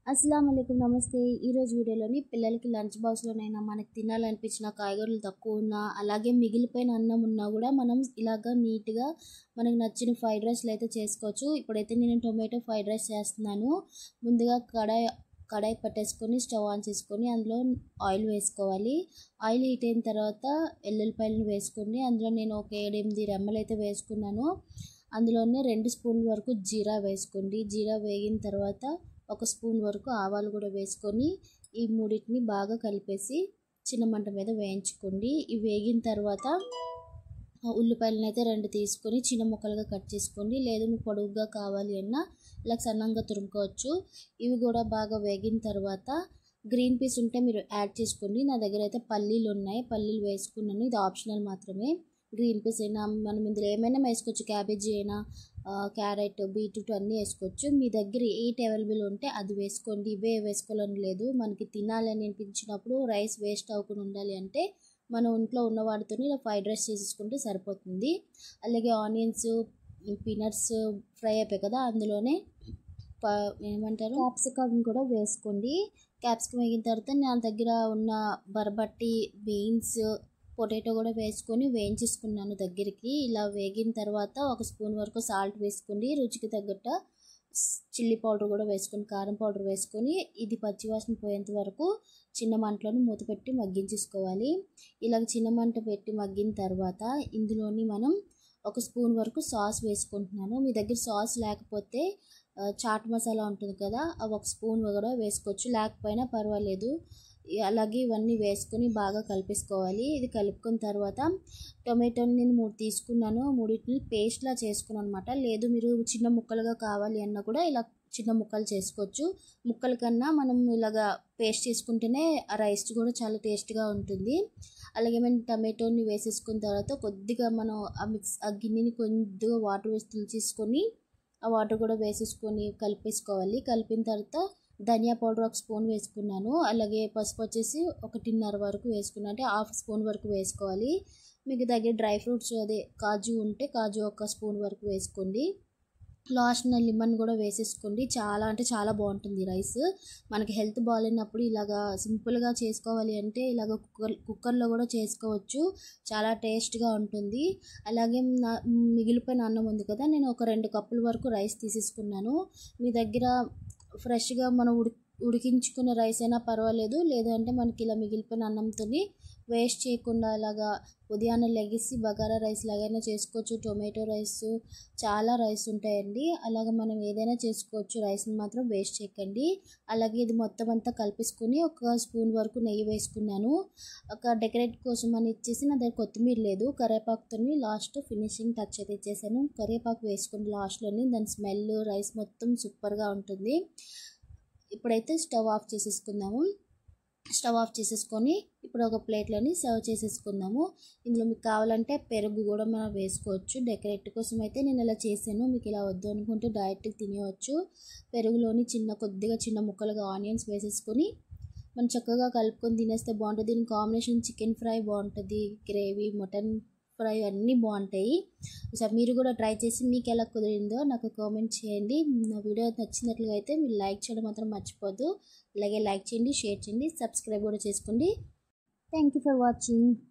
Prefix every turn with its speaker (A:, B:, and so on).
A: అస్సలం అయికం నమస్తే ఈరోజు వీడియోలోని పిల్లలకి లంచ్ బాక్స్లోనైనా మనకి తినాలనిపించిన కాయగూరలు తక్కువ ఉన్నా అలాగే మిగిలిపోయిన అన్నం ఉన్నా కూడా మనం ఇలాగ నీట్గా మనకు నచ్చిన ఫ్రైడ్ రైస్లు అయితే చేసుకోవచ్చు ఇప్పుడైతే నేను టొమాటో ఫ్రైడ్ రైస్ చేస్తున్నాను ముందుగా కడాయి కడాయి పట్టేసుకొని స్టవ్ ఆన్ చేసుకొని అందులో ఆయిల్ వేసుకోవాలి ఆయిల్ హీట్ అయిన తర్వాత ఎల్లుల్లిపాయలను వేసుకొని అందులో నేను ఒక ఏడెనిమిది రెమ్మలు అయితే వేసుకున్నాను అందులోనే రెండు స్పూన్ల వరకు జీరా వేసుకోండి జీరా వేగిన తర్వాత ఒక స్పూన్ వరకు ఆవాలు కూడా వేసుకొని ఈ మూడింటిని బాగా కలిపేసి చిన్న మంట మీద వేయించుకోండి ఇవి వేగిన తర్వాత ఉల్లిపాయలను అయితే రెండు తీసుకొని చిన్న ముక్కలుగా కట్ చేసుకోండి లేదు మీకు పొడుగుగా కావాలి అన్నా ఇలా సన్నంగా తురుముకోవచ్చు ఇవి కూడా బాగా వేగిన తర్వాత గ్రీన్ పీస్ ఉంటే మీరు యాడ్ చేసుకోండి నా దగ్గర అయితే పల్లీలు ఉన్నాయి పల్లీలు వేసుకున్నాను ఇది ఆప్షనల్ మాత్రమే గ్రీన్ పీస్ అయినా మనం ఇందులో ఏమైనా వేసుకోవచ్చు క్యాబేజీ అయినా క్యారెట్ బీట్రూట్ అన్నీ వేసుకోవచ్చు మీ దగ్గర ఏట్ అవైలబుల్ ఉంటే అది వేసుకోండి ఇవే వేసుకోవాలని లేదు మనకి తినాలని అనిపించినప్పుడు రైస్ వేస్ట్ అవ్వకుండా ఉండాలి అంటే మన ఇంట్లో ఉన్న వాటితో ఇలా ఫ్రైడ్ రైస్ చేసేసుకుంటే సరిపోతుంది అలాగే ఆనియన్స్ పీనట్స్ ఫ్రై అయిపోయి కదా అందులోనే ఏమంటారు క్యాప్సికమ్ కూడా వేసుకోండి క్యాప్సికమ్ వేగిన తర్వాత నా దగ్గర ఉన్న బరబట్టి బీన్స్ పొటాటో కూడా వేసుకొని వేయించేసుకున్నాను దగ్గరికి ఇలా వేగిన తర్వాత ఒక స్పూన్ వరకు సాల్ట్ వేసుకోండి రుచికి తగ్గట్టు చిల్లీ పౌడర్ కూడా వేసుకొని కారం పౌడర్ వేసుకొని ఇది పచ్చివాసన పోయేంత వరకు చిన్న మంటలోని మూత పెట్టి మగ్గించేసుకోవాలి ఇలాగ చిన్న మంట పెట్టి మగ్గిన తర్వాత ఇందులోని మనం ఒక స్పూన్ వరకు సాస్ వేసుకుంటున్నాను మీ దగ్గర సాస్ లేకపోతే చాట్ మసాలా ఉంటుంది కదా అవి ఒక స్పూన్ కూడా వేసుకోవచ్చు లేకపోయినా పర్వాలేదు అలాగే ఇవన్నీ వేసుకొని బాగా కలిపేసుకోవాలి ఇది కలుపుకున్న తర్వాత టొమాటోని నేను మూడు తీసుకున్నాను మూడింటిని పేస్ట్లా చేసుకున్నాను అనమాట లేదు మీరు చిన్న ముక్కలుగా కావాలి అన్నా కూడా ఇలా చిన్న ముక్కలు చేసుకోవచ్చు ముక్కల కన్నా మనం ఇలాగా పేస్ట్ చేసుకుంటేనే ఆ రైస్ కూడా చాలా టేస్ట్గా ఉంటుంది అలాగే మనం టమాటోని వేసేసుకున్న తర్వాత కొద్దిగా మనం ఆ మిక్స్ ఆ గిన్నెని కొద్దిగా వాటర్ వేసి తులిచేసుకొని ఆ వాటర్ కూడా వేసేసుకొని కలిపేసుకోవాలి కలిపిన తర్వాత ధనియా పౌడర్ ఒక స్పూన్ వేసుకున్నాను అలాగే పసుపు వచ్చేసి ఒకటిన్నర వరకు వేసుకున్నా అంటే హాఫ్ స్పూన్ వరకు వేసుకోవాలి మీకు దగ్గర డ్రై ఫ్రూట్స్ అదే కాజు ఉంటే కాజు ఒక స్పూన్ వరకు వేసుకోండి లాస్ట్న లిమన్ కూడా వేసేసుకోండి చాలా అంటే చాలా బాగుంటుంది రైస్ మనకి హెల్త్ బాగాలేనప్పుడు ఇలాగా సింపుల్గా చేసుకోవాలి అంటే ఇలాగ కుక్కర్ కుక్కర్లో కూడా చేసుకోవచ్చు చాలా టేస్ట్గా ఉంటుంది అలాగే నా మిగిలిపోయిన అన్నం ఉంది కదా నేను ఒక రెండు కప్పుల వరకు రైస్ తీసేసుకున్నాను మీ దగ్గర ఫ్రెష్గా మనం ఉడి ఉడికించుకున్న రైస్ అయినా పర్వాలేదు లేదంటే మనకి ఇలా మిగిలిపోయిన అన్నంతో వేస్ట్ చేయకుండా అలాగా ఉదయాన్నే లెగిసి బగారా రైస్ లాగైనా చేసుకోవచ్చు టొమాటో రైస్ చాలా రైస్ ఉంటాయండి అలాగ మనం ఏదైనా చేసుకోవచ్చు రైస్ని మాత్రం వేస్ట్ చేయకండి అలాగే ఇది మొత్తం అంతా కలిపేసుకొని ఒక స్పూన్ వరకు నెయ్యి వేసుకున్నాను ఒక డెకరేట్ కోసం అని ఇచ్చేసి నా దగ్గర కొత్తిమీర లేదు కరివేపాకుతో లాస్ట్ ఫినిషింగ్ టచ్ అయితే ఇచ్చేసాను కరివేపాకు వేసుకుని లాస్ట్లోని దాని స్మెల్ రైస్ మొత్తం సూపర్గా ఉంటుంది ఇప్పుడైతే స్టవ్ ఆఫ్ చేసేసుకుందాము స్టవ్ ఆఫ్ చేసేసుకొని ఇప్పుడు ఒక ప్లేట్లోని సర్వ్ చేసేసుకుందాము ఇందులో మీకు కావాలంటే పెరుగు కూడా మనం వేసుకోవచ్చు డెకరేట్ కోసం అయితే నేను ఇలా చేశాను మీకు ఇలా వద్దు అనుకుంటే డైరెక్ట్గా తినేవచ్చు పెరుగులోని చిన్న కొద్దిగా చిన్న ముక్కలుగా ఆనియన్స్ వేసేసుకొని మనం చక్కగా కలుపుకొని తినేస్తే బాగుంటుంది దీని కాంబినేషన్ చికెన్ ఫ్రై బాగుంటుంది గ్రేవీ మటన్ ఫ్రై అన్నీ బాగుంటాయి ఒకసారి మీరు కూడా ట్రై చేసి మీకు ఎలా కుదిరిందో నాకు కామెంట్ చేయండి నా వీడియో నచ్చినట్లుగా అయితే మీరు లైక్ చేయడం మాత్రం మర్చిపోద్దు అలాగే లైక్ చేయండి షేర్ చేయండి సబ్స్క్రైబ్ కూడా చేసుకోండి థ్యాంక్ యూ ఫర్ వాచింగ్